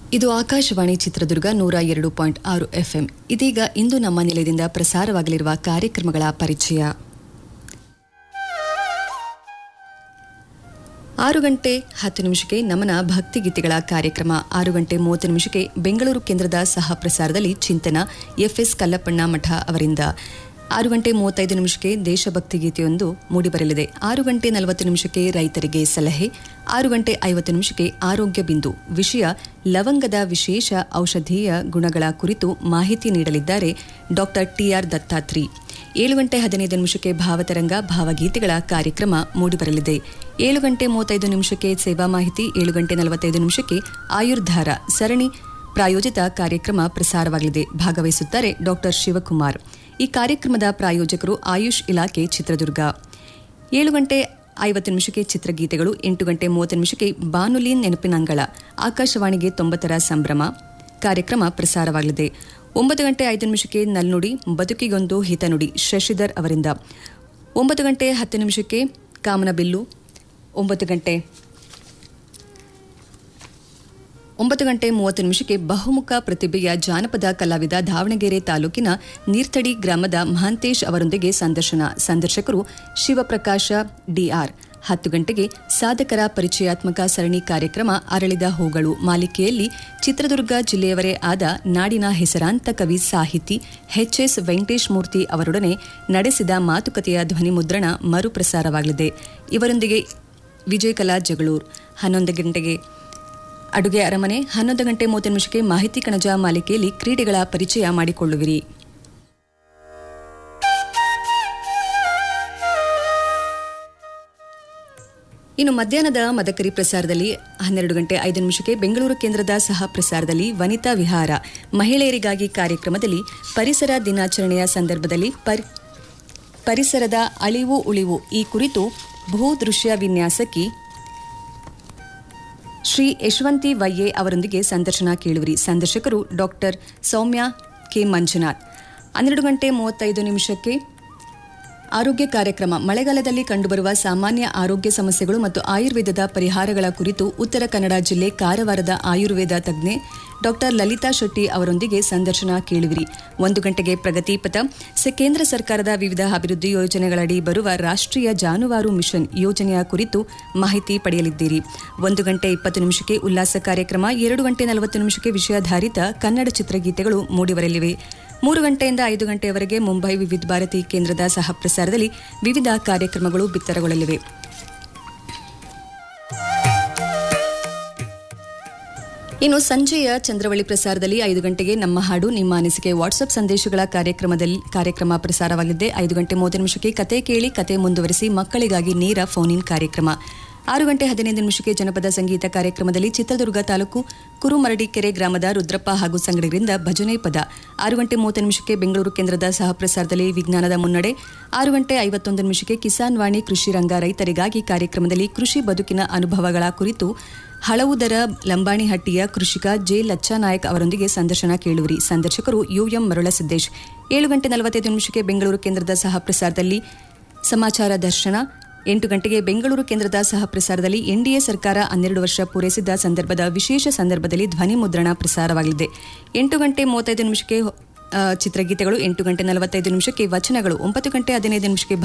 ಇದು ಆಕಾಶವಾಣಿ ಚಿತ್ರದುರ್ಗ ನೂರ ಎರಡು ಪಾಯಿಂಟ್ ಆರು ಎಫ್ಎಂ ಇದೀಗ ಇಂದು ನಮ್ಮ ನಿಲಯದಿಂದ ಪ್ರಸಾರವಾಗಲಿರುವ ಕಾರ್ಯಕ್ರಮಗಳ ಪರಿಚಯ ಆರು ಗಂಟೆ ಹತ್ತು ನಿಮಿಷಕ್ಕೆ ನಮನ ಭಕ್ತಿಗೀತೆಗಳ ಕಾರ್ಯಕ್ರಮ ಆರು ಗಂಟೆ ಮೂವತ್ತು ನಿಮಿಷಕ್ಕೆ ಬೆಂಗಳೂರು ಕೇಂದ್ರದ ಸಹ ಪ್ರಸಾರದಲ್ಲಿ ಚಿಂತನ ಎಫ್ಎಸ್ ಕಲ್ಲಪ್ಪಣ್ಣ ಮಠ ಅವರಿಂದ ಆರು ಗಂಟೆ ಮೂವತ್ತೈದು ನಿಮಿಷಕ್ಕೆ ದೇಶಭಕ್ತಿ ಗೀತೆಯೊಂದು ಮೂಡಿಬರಲಿದೆ ಆರು ಗಂಟೆ ನಲವತ್ತು ನಿಮಿಷಕ್ಕೆ ರೈತರಿಗೆ ಸಲಹೆ ಆರು ಗಂಟೆ ಐವತ್ತು ನಿಮಿಷಕ್ಕೆ ಆರೋಗ್ಯ ಬಿಂದು ವಿಷಯ ಲವಂಗದ ವಿಶೇಷ ಔಷಧೀಯ ಗುಣಗಳ ಕುರಿತು ಮಾಹಿತಿ ನೀಡಲಿದ್ದಾರೆ ಡಾಕ್ಟರ್ ಟಿಆರ್ ದತ್ತಾತ್ರಿ ಏಳು ಗಂಟೆ ಹದಿನೈದು ನಿಮಿಷಕ್ಕೆ ಭಾವತರಂಗ ಭಾವಗೀತೆಗಳ ಕಾರ್ಯಕ್ರಮ ಮೂಡಿಬರಲಿದೆ ಏಳು ಗಂಟೆ ಮೂವತ್ತೈದು ನಿಮಿಷಕ್ಕೆ ಸೇವಾ ಮಾಹಿತಿ ಏಳು ಗಂಟೆ ನಲವತ್ತೈದು ನಿಮಿಷಕ್ಕೆ ಆಯುರ್ಧಾರ ಸರಣಿ ಪ್ರಾಯೋಜಿತ ಕಾರ್ಯಕ್ರಮ ಪ್ರಸಾರವಾಗಲಿದೆ ಭಾಗವಹಿಸುತ್ತಾರೆ ಡಾಕ್ಟರ್ ಶಿವಕುಮಾರ್ ಈ ಕಾರ್ಯಕ್ರಮದ ಪ್ರಾಯೋಜಕರು ಆಯುಷ್ ಇಲಾಖೆ ಚಿತ್ರದುರ್ಗ ಏಳು ಗಂಟೆ ಐವತ್ತು ನಿಮಿಷಕ್ಕೆ ಚಿತ್ರಗೀತೆಗಳು ಎಂಟು ಗಂಟೆ ಮೂವತ್ತು ನಿಮಿಷಕ್ಕೆ ಬಾನುಲಿ ನೆನಪಿನಂಗಳ ಆಕಾಶವಾಣಿಗೆ ತೊಂಬತ್ತರ ಸಂಭ್ರಮ ಕಾರ್ಯಕ್ರಮ ಪ್ರಸಾರವಾಗಲಿದೆ ಒಂಬತ್ತು ಗಂಟೆ ಐದು ನಿಮಿಷಕ್ಕೆ ನಲ್ನುಡಿ ಬದುಕಿಗೊಂದು ಹಿತನುಡಿ ಶಶಿಧರ್ ಅವರಿಂದ ಒಂಬತ್ತು ಗಂಟೆ ಹತ್ತು ನಿಮಿಷಕ್ಕೆ ಕಾಮನಬಿಲ್ಲು ಒಂಬತ್ತು ಗಂಟೆ ಒಂಬತ್ತು ಗಂಟೆ ಮೂವತ್ತು ನಿಮಿಷಕ್ಕೆ ಬಹುಮುಖ ಪ್ರತಿಭೆಯ ಜಾನಪದ ಕಲಾವಿದ ದಾವಣಗೆರೆ ತಾಲೂಕಿನ ನೀರ್ತಡಿ ಗ್ರಾಮದ ಮಹಾಂತೇಶ್ ಅವರೊಂದಿಗೆ ಸಂದರ್ಶನ ಸಂದರ್ಶಕರು ಶಿವಪ್ರಕಾಶ ಡಿಆರ್ ಹತ್ತು ಗಂಟೆಗೆ ಸಾಧಕರ ಪರಿಚಯಾತ್ಮಕ ಸರಣಿ ಕಾರ್ಯಕ್ರಮ ಅರಳಿದ ಹೂಗಳು ಮಾಲಿಕೆಯಲ್ಲಿ ಚಿತ್ರದುರ್ಗ ಜಿಲ್ಲೆಯವರೇ ಆದ ನಾಡಿನ ಹೆಸರಾಂತ ಕವಿ ಸಾಹಿತಿ ಎಚ್ಎಸ್ ವೆಂಕಟೇಶ್ ಮೂರ್ತಿ ಅವರೊಡನೆ ನಡೆಸಿದ ಮಾತುಕತೆಯ ಧ್ವನಿಮುದ್ರಣ ಮರುಪ್ರಸಾರವಾಗಲಿದೆ ಇವರೊಂದಿಗೆ ವಿಜಯಕಲಾ ಜಗಳೂರ್ ಹನ್ನೊಂದು ಗಂಟೆಗೆ ಅಡುಗೆ ಅರಮನೆ ಹನ್ನೊಂದು ಗಂಟೆ ಮೂವತ್ತು ನಿಮಿಷಕ್ಕೆ ಮಾಹಿತಿ ಕಣಜ ಮಾಲಿಕೆಯಲ್ಲಿ ಕ್ರೀಡೆಗಳ ಪರಿಚಯ ಮಾಡಿಕೊಳ್ಳುವಿರಿ ಇನ್ನು ಮಧ್ಯಾಹ್ನದ ಮದಕರಿ ಪ್ರಸಾರದಲ್ಲಿ ಹನ್ನೆರಡು ಗಂಟೆ ಐದು ನಿಮಿಷಕ್ಕೆ ಬೆಂಗಳೂರು ಕೇಂದ್ರದ ಸಹ ಪ್ರಸಾರದಲ್ಲಿ ವನಿತಾ ವಿಹಾರ ಮಹಿಳೆಯರಿಗಾಗಿ ಕಾರ್ಯಕ್ರಮದಲ್ಲಿ ಪರಿಸರ ದಿನಾಚರಣೆಯ ಸಂದರ್ಭದಲ್ಲಿ ಪರಿ- ಪರಿಸರದ ಅಳಿವು ಉಳಿವು ಈ ಕುರಿತು ಭೂದೃಶ್ಯ ವಿನ್ಯಾಸಕಿ ಶ್ರೀ ಯಶವಂತಿ ವೈಯೆ ಅವರೊಂದಿಗೆ ಸಂದರ್ಶನ ಕೇಳುವಿರಿ ಸಂದರ್ಶಕರು ಡಾಕ್ಟರ್ ಸೌಮ್ಯ ಕೆ ಮಂಜುನಾಥ್ ಹನ್ನೆರಡು ಗಂಟೆ ಮೂವತ್ತೈದು ನಿಮಿಷಕ್ಕೆ ಆರೋಗ್ಯ ಕಾರ್ಯಕ್ರಮ ಮಳೆಗಾಲದಲ್ಲಿ ಕಂಡುಬರುವ ಸಾಮಾನ್ಯ ಆರೋಗ್ಯ ಸಮಸ್ಯೆಗಳು ಮತ್ತು ಆಯುರ್ವೇದದ ಪರಿಹಾರಗಳ ಕುರಿತು ಉತ್ತರ ಕನ್ನಡ ಜಿಲ್ಲೆ ಕಾರವಾರದ ಆಯುರ್ವೇದ ತಜ್ಞೆ ಡಾಕ್ಟರ್ ಲಲಿತಾ ಶೆಟ್ಟಿ ಅವರೊಂದಿಗೆ ಸಂದರ್ಶನ ಕೇಳುವಿರಿ ಒಂದು ಗಂಟೆಗೆ ಪ್ರಗತಿ ಪಥ ಸ- ಕೇಂದ್ರ ಸರ್ಕಾರದ ವಿವಿಧ ಅಭಿವೃದ್ಧಿ ಯೋಜನೆಗಳಡಿ ಬರುವ ರಾಷ್ಟ್ರೀಯ ಜಾನುವಾರು ಮಿಷನ್ ಯೋಜನೆಯ ಕುರಿತು ಮಾಹಿತಿ ಪಡೆಯಲಿದ್ದೀರಿ ಒಂದು ಗಂಟೆ ಇಪ್ಪತ್ತು ನಿಮಿಷಕ್ಕೆ ಉಲ್ಲಾಸ ಕಾರ್ಯಕ್ರಮ ಎರಡು ಗಂಟೆ ನಲವತ್ತು ನಿಮಿಷಕ್ಕೆ ವಿಷಯಾಧಾರಿತ ಕನ್ನಡ ಚಿತ್ರಗೀತೆಗಳು ಮೂಡಿಬರಲಿವೆ ಮೂರು ಗಂಟೆಯಿಂದ ಐದು ಗಂಟೆಯವರೆಗೆ ಮುಂಬೈ ವಿವಿಧ ಭಾರತಿ ಕೇಂದ್ರದ ಸಹ ಪ್ರಸಾರದಲ್ಲಿ ವಿವಿಧ ಕಾರ್ಯಕ್ರಮಗಳು ಬಿತ್ತರಗೊಳ್ಳಲಿವೆ ಇನ್ನು ಸಂಜೆಯ ಚಂದ್ರವಳ್ಳಿ ಪ್ರಸಾರದಲ್ಲಿ ಐದು ಗಂಟೆಗೆ ನಮ್ಮ ಹಾಡು ನಿಮ್ಮ ಅನಿಸಿಕೆ ವಾಟ್ಸ್ಆಪ್ ಸಂದೇಶಗಳ ಕಾರ್ಯಕ್ರಮದಲ್ಲಿ ಕಾರ್ಯಕ್ರಮ ಪ್ರಸಾರವಾಗಲಿದೆ ಐದು ಗಂಟೆ ಮೂವತ್ತು ನಿಮಿಷಕ್ಕೆ ಕತೆ ಕೇಳಿ ಕತೆ ಮುಂದುವರಿಸಿ ಮಕ್ಕಳಿಗಾಗಿ ನೇರ ಫೋನ್ ಇನ್ ಕಾರ್ಯಕ್ರಮ ಆರು ಗಂಟೆ ಹದಿನೈದು ನಿಮಿಷಕ್ಕೆ ಜನಪದ ಸಂಗೀತ ಕಾರ್ಯಕ್ರಮದಲ್ಲಿ ಚಿತ್ರದುರ್ಗ ತಾಲೂಕು ಕುರುಮರಡಿಕೆರೆ ಗ್ರಾಮದ ರುದ್ರಪ್ಪ ಹಾಗೂ ಸಂಗಡಿಗರಿಂದ ಭಜನೆ ಪದ ಆರು ಗಂಟೆ ಮೂವತ್ತು ನಿಮಿಷಕ್ಕೆ ಬೆಂಗಳೂರು ಕೇಂದ್ರದ ಸಹ ಪ್ರಸಾರದಲ್ಲಿ ವಿಜ್ಞಾನದ ಮುನ್ನಡೆ ಆರು ಗಂಟೆ ಐವತ್ತೊಂದು ನಿಮಿಷಕ್ಕೆ ಕಿಸಾನ್ ವಾಣಿ ಕೃಷಿ ರಂಗ ರೈತರಿಗಾಗಿ ಕಾರ್ಯಕ್ರಮದಲ್ಲಿ ಕೃಷಿ ಬದುಕಿನ ಅನುಭವಗಳ ಕುರಿತು ಹಳವುದರ ಲಂಬಾಣಿಹಟ್ಟಿಯ ಕೃಷಿಕ ಜೆ ಲಚ್ಚಾನಾಯಕ್ ಅವರೊಂದಿಗೆ ಸಂದರ್ಶನ ಕೇಳುವಿರಿ ಸಂದರ್ಶಕರು ಯುಎಂ ಮರುಳಸಿದ್ದೇಶ್ ಏಳು ಗಂಟೆ ನಲವತ್ತೈದು ನಿಮಿಷಕ್ಕೆ ಬೆಂಗಳೂರು ಕೇಂದ್ರದ ಸಹ ಪ್ರಸಾರದಲ್ಲಿ ಸಮಾಚಾರ ದರ್ಶನ ಎಂಟು ಗಂಟೆಗೆ ಬೆಂಗಳೂರು ಕೇಂದ್ರದ ಸಹ ಪ್ರಸಾರದಲ್ಲಿ ಎನ್ಡಿಎ ಸರ್ಕಾರ ಹನ್ನೆರಡು ವರ್ಷ ಪೂರೈಸಿದ ಸಂದರ್ಭದ ವಿಶೇಷ ಸಂದರ್ಭದಲ್ಲಿ ಧ್ವನಿ ಮುದ್ರಣ ಪ್ರಸಾರವಾಗಲಿದೆ ಎಂಟು ಗಂಟೆ ಮೂವತ್ತೈದು ನಿಮಿಷಕ್ಕೆ ಆ, ಚಿತ್ರಗೀತೆಗಳು ಎಂಟು ಗಂಟೆ ನಲವತ್ತೈದು ನಿಮಿಷಕ್ಕೆ ವಚನಗಳು ಒಂಬತ್ತು ಗಂಟೆ ಹದಿನೈದು ನಿಮಿಷಕ್ಕೆ